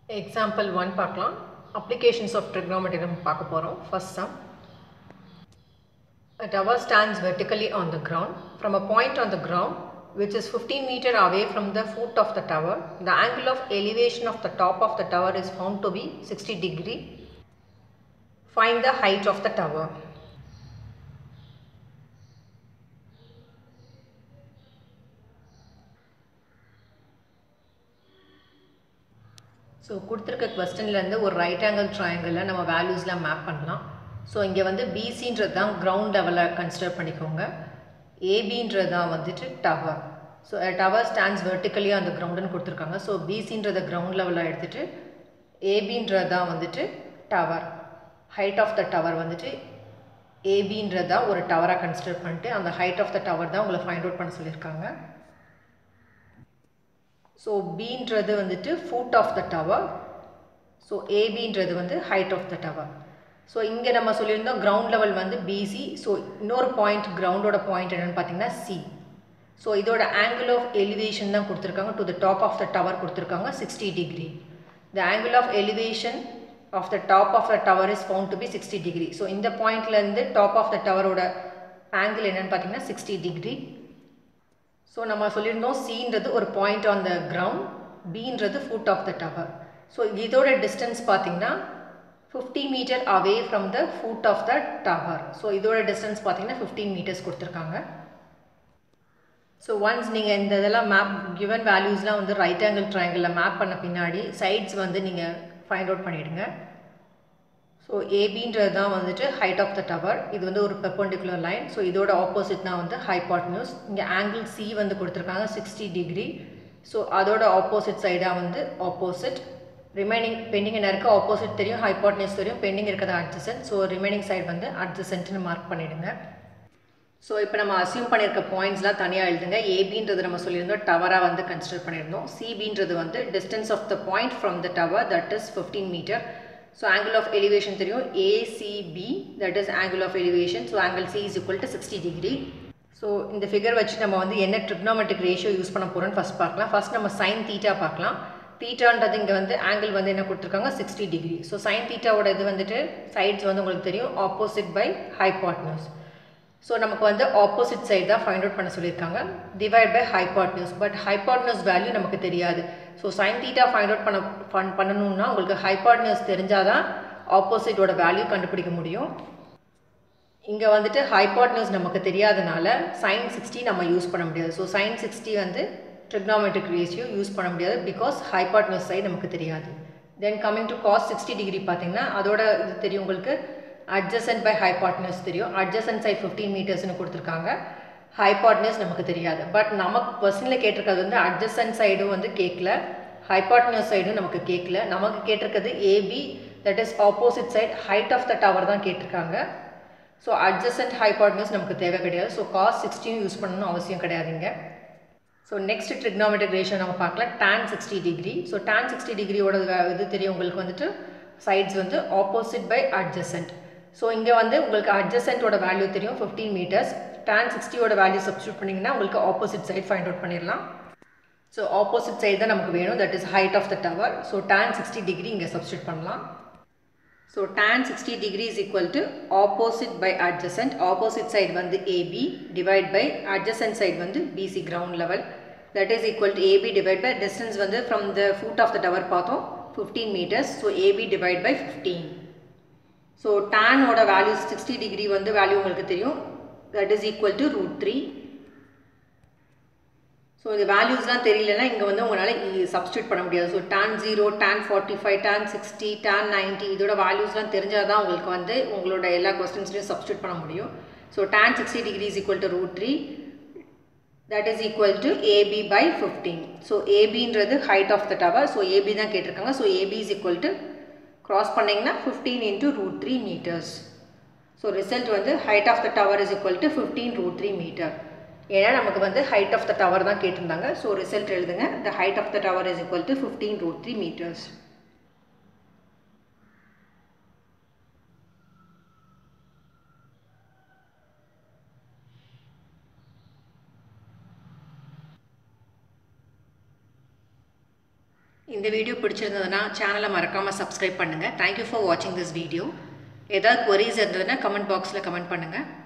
Example one பார்க்கலாம் applications of trigonometry நம்ம பார்க்க போகிறோம் first sum A tower stands vertically on the ground. From a point on the ground, which is 15 meter away from the foot of the tower, the angle of elevation of the top of the tower is found to be 60 degree. Find the height of the tower. So கொடுத்துருக்க கொஸ்டின்லேருந்து ஒரு right angle ட்ரையாங்கிளில் நம்ம வேல்யூஸ்லாம் map பண்ணலாம் so இங்கே வந்து பிசின்றது தான் ground லெவலில் consider பண்ணிக்கோங்க ஏபின்றது தான் வந்துட்டு tower so tower stands vertically அந்த கிரவுண்டுன்னு கொடுத்துருக்காங்க ஸோ பிசின்றத கிரவுண்ட் லெவலில் எடுத்துகிட்டு ஏபின்றது தான் வந்துட்டு tower height of the tower வந்துட்டு ஏபின்றது தான் ஒரு டவராக கன்சிடர் பண்ணிட்டு அந்த ஹைட் ஆஃப் த டவர் தான் உங்களை ஃபைண்ட் அவுட் பண்ண சொல்லியிருக்காங்க ஸோ பீன்றது வந்துட்டு foot of the tower so ஏபின்றது வந்து height of the tower so இங்கே நம்ம சொல்லியிருந்தோம் கிரவுண்ட் லெவல் வந்து பிசி ஸோ இன்னொரு பாயிண்ட் கிரவுண்டோட பாயிண்ட் என்னென்னு பார்த்தீங்கன்னா சி ஸோ இதோட ஆங்கிள் ஆஃப் எலிவேஷன் தான் கொடுத்துருக்காங்க to the top of the tower கொடுத்துருக்காங்க sixty degree the angle of elevation of the top of the tower is found to be sixty degree so இந்த பாயிண்ட்லேருந்து top of the டவரோட angle என்னென்னு பார்த்தீங்கன்னா sixty degree so நம்ம சொல்லியிருந்தோம் சின்றது ஒரு point on the ground பீன்றது foot of the tower so இதோட டிஸ்டன்ஸ் பார்த்தீங்கன்னா fifty metre away from the foot of the tower so இதோட டிஸ்டன்ஸ் பார்த்தீங்கன்னா ஃபிஃப்டீன் மீட்டர்ஸ் கொடுத்துருக்காங்க ஸோ ஒன்ஸ் நீங்கள் இந்த இதெல்லாம் மேப் கிவன் வேல்யூஸ்லாம் வந்து ரைட் ஆங்கிள் ட்ரையாங்கிளில் மேப் பண்ண பின்னாடி சைட்ஸ் வந்து நீங்கள் ஃபைண்ட் அவுட் பண்ணிவிடுங்க ஸோ ஏபின்றது தான் வந்துட்டு ஹைட் ஆஃப் த டவர் இது வந்து ஒரு பெர்பண்டிகுலர் லைன் ஸோ இதோட ஆப்போசிட் தான் வந்து ஹைபாட்னியூஸ் இங்கே ஆங்கிள் சி வந்து கொடுத்துருக்காங்க சிக்ஸ்டி டிகிரி ஸோ அதோட ஆப்போசிட் சைடாக வந்து ஆப்போசிட் ரிமைனிங் பெண்டிங் என்ன இருக்குது ஆப்போசிட் தெரியும் ஹைபாட்னியூஸ் தெரியும் பெண்டிங் இருக்கிறது அட்ஜசன்ட் ஸோ ரிமைனிங் சைடு வந்து அட்ஜசன்ட்னு மார்க் பண்ணிவிடுங்க ஸோ இப்போ நம்ம அசியூம் பண்ணியிருக்க பாயிண்ட்ஸ்லாம் தனியாக எழுதுங்க ஏபின்றது நம்ம சொல்லியிருந்தோம் டவராக வந்து கன்சிடர் பண்ணியிருந்தோம் சிபின்றது வந்து distance of the point from the tower that is fifteen metre so angle of elevation தெரியும் A C B that is angle of elevation so angle C is equal to sixty degree so இந்த figure வச்சு நம்ம வந்து என்ன trigonometric ratio use பண்ண போகிறோம்னு first பார்க்கலாம் first நம்ம சைன் தீட்டா பார்க்கலாம் தீட்டான்றது இங்கே வந்து ஆங்கிள் வந்து என்ன கொடுத்துருக்காங்க சிக்ஸ்டி டிகிரி ஸோ சைன் தீட்டாவோட இது வந்துட்டு சைட்ஸ் வந்து உங்களுக்கு தெரியும் ஆப்போசிட் பை ஹைபாட்னியூஸ் ஸோ நமக்கு வந்து ஆப்போசிட் சைடு தான் ஃபைண்ட் அவுட் பண்ண சொல்லியிருக்காங்க divide by hypotenuse but hypotenuse value நமக்கு தெரியாது so sine theta find out பண்ண ஃபன் பண்ணணும்னா உங்களுக்கு ஹைபாட்னியூஸ் தெரிஞ்சால் தான் ஆப்போசிட்டோட வேல்யூ கண்டுபிடிக்க முடியும் இங்கே வந்துட்டு ஹைபாட்னியூஸ் நமக்கு தெரியாதனால சைன் சிக்ஸ்டி நம்ம யூஸ் பண்ண முடியாது ஸோ சைன் சிக்ஸ்டி வந்து ட்ரிக்னாமெட்ரிக் ரேஷியோ யூஸ் பண்ண முடியாது பிகாஸ் ஹைபாட்னியூஸ் சைடு நமக்கு தெரியாது then coming to cos sixty degree பார்த்தீங்கன்னா அதோட இது தெரியும் உங்களுக்கு அட்ஜசன்ட் பை ஹைபாட்னியூஸ் தெரியும் அட்ஜசன்ட் சைட் ஃபிஃப்டீன் மீட்டர்ஸ்னு கொடுத்துருக்காங்க ஹைபாட்னியூஸ் நமக்கு தெரியாது பட் நமக்கு கொஸ்டினில் கேட்டிருக்கிறது வந்து அட்ஜசன்ட் சைடும் வந்து கேட்கல ஹைபாட்னியூஸ் சைடும் நமக்கு கேட்கல நமக்கு கேட்டிருக்கிறது AB that is opposite side height of the tower தான் கேட்டிருக்காங்க ஸோ அட்ஜசன்ட் ஹைபாட்னியூஸ் நமக்கு தேவை கிடையாது ஸோ காஸ் சிக்ஸ்டியும் யூஸ் பண்ணணும் அவசியம் கிடையாதுங்க ஸோ நெக்ஸ்ட் ட்ரிக்னாமெட்ரிக் ரேஷியோ நம்ம பார்க்கலாம் tan sixty degree so tan sixty டிகிரியோட இது தெரியும் உங்களுக்கு வந்துட்டு சைட்ஸ் வந்து ஆப்போசிட் பை அட்ஜசன்ட் ஸோ இங்கே வந்து உங்களுக்கு அட்ஜசன்ட்டோட வேல்யூ தெரியும் ஃபிஃப்டீன் மீட்டர்ஸ் டேன் சிக்ஸ்டியோட வேல்யூ சப்ஸ்டியூட் பண்ணிங்கன்னா உங்களுக்கு ஆப்போசிட் சைட் ஃபைண்ட் அவுட் பண்ணிடலாம் ஸோ ஆப்போசிட் சைடு தான் நமக்கு வேணும் that is height of the tower so tan sixty degree இங்கே சப்ஸ்டியூட் பண்ணலாம் so tan sixty degree is equal to opposite by adjacent opposite side வந்து AB divide by adjacent side வந்து BC ground level that is equal to AB divide by distance வந்து from the foot of the tower பார்த்தோம் fifteen metres so AB divide by fifteen so டேனோட value sixty degree வந்து value உங்களுக்கு தெரியும் that is equal to root three so இந்த வேல்யூஸ்லாம் தெரியலனா இங்கே வந்து உங்களால் சப்ஸ்டியூட் பண்ண முடியாது so tan zero tan forty five tan sixty tan ninety இதோட வேல்யூஸ்லாம் தெரிஞ்சால் தான் உங்களுக்கு வந்து உங்களோட எல்லா கொஸ்டின்ஸ்லையும் சப்ஸ்டியூட் பண்ண முடியும் so tan sixty degree is equal to root three that is equal to AB by fifteen so ஏபின்றது height of the tower so AB தான் கேட்டிருக்காங்க so AB is equal to cross பண்ணிங்கன்னா fifteen into root three metres so result வந்து height of the tower is equal to fifteen root three metre ஏன்னா நமக்கு வந்து height of the tower தான் கேட்டிருந்தாங்க so result எழுதுங்க the height of the tower is equal to fifteen root three metres இந்த இந்த video பிடிச்சிருந்ததுன்னா சேனலை மறக்காமல் சப்ஸ்கிரைப் பண்ணுங்கள் தேங்க்யூ ஃபார் வாட்சிங் திஸ் வீடியோ ஏதாவது queries இருந்ததுன்னா கமெண்ட் பாக்ஸில் கமெண்ட் பண்ணுங்கள்